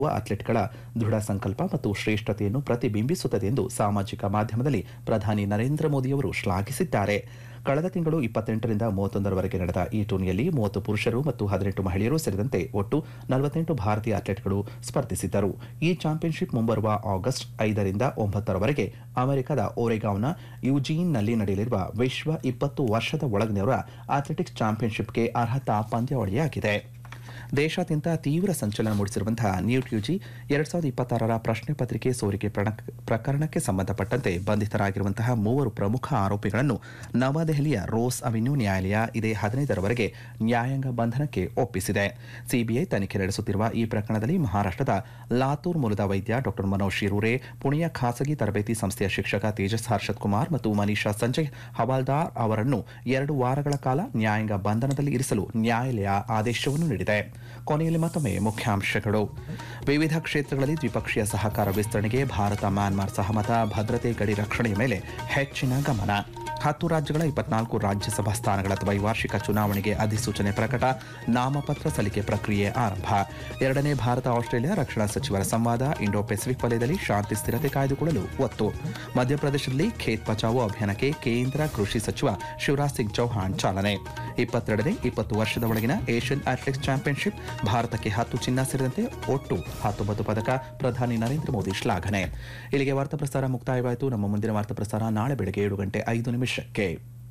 ಅಥ್ಲೆಟ್ಗಳ ದೃಢ ಸಂಕಲ್ಪ ಮತ್ತು ಶ್ರೇಷ್ಠತೆಯನ್ನು ಪ್ರತಿಬಿಂಬಿಸುತ್ತದೆ ಎಂದು ಸಾಮಾಜಿಕ ಮಾಧ್ಯಮದಲ್ಲಿ ಪ್ರಧಾನಿ ನರೇಂದ್ರ ಮೋದಿಯವರು ಶ್ಲಾಘಿಸಿದ್ದಾರೆ ಕಳೆದ ತಿಂಗಳು ಇಪ್ಪತ್ತೆಂಟರಿಂದ ಮೂವತ್ತೊಂದರವರೆಗೆ ನಡೆದ ಈ ಟೂರ್ನಿಯಲ್ಲಿ ಮೂವತ್ತು ಪುರುಷರು ಮತ್ತು ಹದಿನೆಂಟು ಮಹಿಳೆಯರು ಸೇರಿದಂತೆ ಒಟ್ಟು ನಲವತ್ತೆಂಟು ಭಾರತೀಯ ಅಥ್ಲೆಟ್ಗಳು ಸ್ಪರ್ಧಿಸಿದ್ದರು ಈ ಚಾಂಪಿಯನ್ಶಿಪ್ ಮುಂಬರುವ ಆಗಸ್ಟ್ ಐದರಿಂದ ಒಂಬತ್ತರವರೆಗೆ ಅಮೆರಿಕದ ಓರೆಗಾವ್ನ ಯುಜೀನ್ನಲ್ಲಿ ನಡೆಯಲಿರುವ ವಿಶ್ವ ಇಪ್ಪತ್ತು ವರ್ಷದ ಒಳಗಿನವರ ಅಥ್ಲೆಟಿಕ್ಸ್ ಚಾಂಪಿಯನ್ಶಿಪ್ಗೆ ಅರ್ಹತಾ ಪಂದ್ಯಾವಳಿಯಾಗಿದೆ ದೇಶಾದ್ಯಂತ ತೀವ್ರ ಸಂಚಲನ ಮೂಡಿಸಿರುವಂತಹ ನೀಟ್ ಯುಜಿ ಎರಡ್ ಸಾವಿರದ ಇಪ್ಪತ್ತಾರರ ಪ್ರಶ್ನೆ ಪತ್ರಿಕೆ ಸೋರಿಕೆ ಪ್ರಣ- ಪ್ರಕರಣಕ್ಕೆ ಸಂಬಂಧಪಟ್ಟಂತೆ ಬಂಧಿತರಾಗಿರುವಂತಹ ಮೂವರು ಪ್ರಮುಖ ಆರೋಪಿಗಳನ್ನು ನವದೆಹಲಿಯ ರೋಸ್ ಅವೆನ್ಯೂ ನ್ಯಾಯಾಲಯ ಇದೇ ಹದಿನೈದರವರೆಗೆ ನ್ಯಾಯಾಂಗ ಬಂಧನಕ್ಕೆ ಒಪ್ಪಿಸಿದೆ ಸಿಬಿಐ ತನಿಖೆ ನಡೆಸುತ್ತಿರುವ ಈ ಪ್ರಕರಣದಲ್ಲಿ ಮಹಾರಾಷ್ಟ್ರದ ಲಾತೂರ್ ಮೂಲದ ವೈದ್ಯ ಡಾಕ್ಟರ್ ಮನೋಜ್ ಶಿರೂರೆ ಪುಣೆಯ ಖಾಸಗಿ ತರಬೇತಿ ಸಂಸ್ಥೆಯ ಶಿಕ್ಷಕ ತೇಜಸ್ ಹರ್ಷದ್ ಕುಮಾರ್ ಮತ್ತು ಮನೀಷಾ ಸಂಜಯ್ ಹವಾಲ್ದಾರ್ ಅವರನ್ನು ಎರಡು ವಾರಗಳ ಕಾಲ ನ್ಯಾಯಾಂಗ ಬಂಧನದಲ್ಲಿ ಇರಿಸಲು ನ್ಯಾಯಾಲಯ ಆದೇಶವನ್ನು ನೀಡಿದೆ ಕೊನೆಯಲ್ಲಿ ಮತ್ತೊಮ್ಮೆ ಮುಖ್ಯಾಂಶಗಳು ವಿವಿಧ ಕ್ಷೇತ್ರಗಳಲ್ಲಿ ದ್ವಿಪಕ್ಷೀಯ ಸಹಕಾರ ವಿಸ್ತರಣೆಗೆ ಭಾರತ ಮ್ಯಾನ್ಮಾರ್ ಸಹಮತ ಭದ್ರತೆ ಗಡಿ ರಕ್ಷಣೆಯ ಮೇಲೆ ಹೆಚ್ಚಿನ ಗಮನ ಹತ್ತು ರಾಜ್ಯಗಳ ಇಪ್ಪತ್ನಾಲ್ಕು ರಾಜ್ಯಸಭಾ ಸ್ಥಾನಗಳ ದ್ವೈವಾರ್ಷಿಕ ಚುನಾವಣೆಗೆ ಅಧಿಸೂಚನೆ ಪ್ರಕಟ ನಾಮಪತ್ರ ಸಲ್ಲಿಕೆ ಪ್ರಕ್ರಿಯೆ ಆರಂಭ ಎರಡನೇ ಭಾರತ ಆಸ್ಟ್ರೇಲಿಯಾ ರಕ್ಷಣಾ ಸಚಿವರ ಸಂವಾದ ಇಂಡೋ ಪೆಸಿಫಿಕ್ ವಲಯದಲ್ಲಿ ಶಾಂತಿ ಸ್ಥಿರತೆ ಕಾಯ್ದುಕೊಳ್ಳಲು ಒತ್ತು ಮಧ್ಯಪ್ರದೇಶದಲ್ಲಿ ಖೇತ್ ಬಚಾವೋ ಅಭಿಯಾನಕ್ಕೆ ಕೇಂದ್ರ ಕೃಷಿ ಸಚಿವ ಶಿವರಾಜ್ ಸಿಂಗ್ ಚೌಹಾಣ್ ಚಾಲನೆ ಇಪ್ಪತ್ತೆರಡನೇ ಇಪ್ಪತ್ತು ವರ್ಷದ ಒಳಗಿನ ಏಷ್ಯನ್ ಅಥ್ಲೆಟಿಕ್ಸ್ ಚಾಂಪಿಯನ್ಶಿಪ್ ಭಾರತಕ್ಕೆ ಹತ್ತು ಚಿನ್ನ ಸೇರಿದಂತೆ ಒಟ್ಟು ಹತ್ತೊಂಬತ್ತು ಪದಕ ಪ್ರಧಾನಿ ನರೇಂದ್ರ ಮೋದಿ ಶ್ಲಾಘನೆ ಇಲ್ಲಿಗೆ ವಾರ್ತಾ ಪ್ರಸಾರ ಮುಕ್ತಾಯವಾಯಿತು ನಮ್ಮ ಮುಂದಿನ ವಾರ್ತಾ ಪ್ರಸಾರ ನಾಳೆ ಬೆಳಗ್ಗೆ ಏಳು ಗಂಟೆ ಐದು ನಿಮಿಷಕ್ಕೆ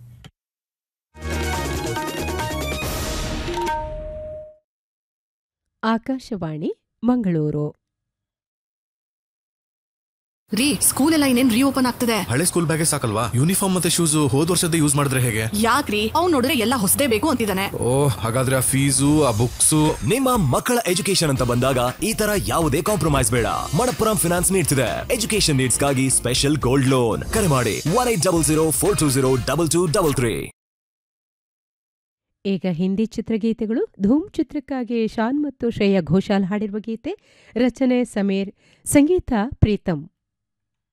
ಆಕಾಶವಾಣಿ ಮಂಗಳೂರು ರೀ ಸ್ಕೂಲ್ ಎಲ್ಲ ಇನ್ನೇನ್ ರೀಓಪನ್ ಆಗ್ತದೆ ಹಳೆ ಸ್ಕೂಲ್ ಬ್ಯಾಗೇ ಸಾಕಲ್ವಾ ಯೂನಿಫಾರ್ಮ್ ಮತ್ತೆ ಶೂಸ್ ಹೋದ್ ವರ್ಷದ ಯೂಸ್ ಮಾಡಿದ್ರೆ ಹೇಗೆ ಯಾಕ್ರಿ ಅವ್ನ್ ನೋಡಿದ್ರೆ ಎಲ್ಲ ಹೊಸದೇ ಬೇಕು ಅಂತಿದ್ದಾನೆ ಓ ಹಾಗಾದ್ರೆ ಆ ಫೀಸು ಆ ಬುಕ್ಸು ನಿಮ್ಮ ಮಕ್ಕಳ ಎಜುಕೇಶನ್ ಅಂತ ಬಂದಾಗ ಈ ತರ ಯಾವುದೇ ಕಾಂಪ್ರಮೈಸ್ ಬೇಡ ಮಣಪ್ಪುರಂ ಫಿನಾನ್ಸ್ ನೀಡ್ತಿದೆ ಎಜುಕೇಶನ್ ನೀಡ್ಸ್ ಗಾಗಿ ಸ್ಪೆಷಲ್ ಗೋಲ್ಡ್ ಲೋನ್ ಕರೆ ಮಾಡಿ one eight double zero four two zero double two double three ಈಗ ಹಿಂದಿ ಚಿತ್ರಗೀತೆಗಳು ಧೂಮ್ ಚಿತ್ರಕ್ಕಾಗಿ ಶಾನ್ ಮತ್ತು ಶ್ರೇಯಾ ಘೋಷಾಲ್ ಹಾಡಿರುವ ಗೀತೆ ರಚನೆ ಸಮೀರ್ ಸಂಗೀತ ಪ್ರೀತಂ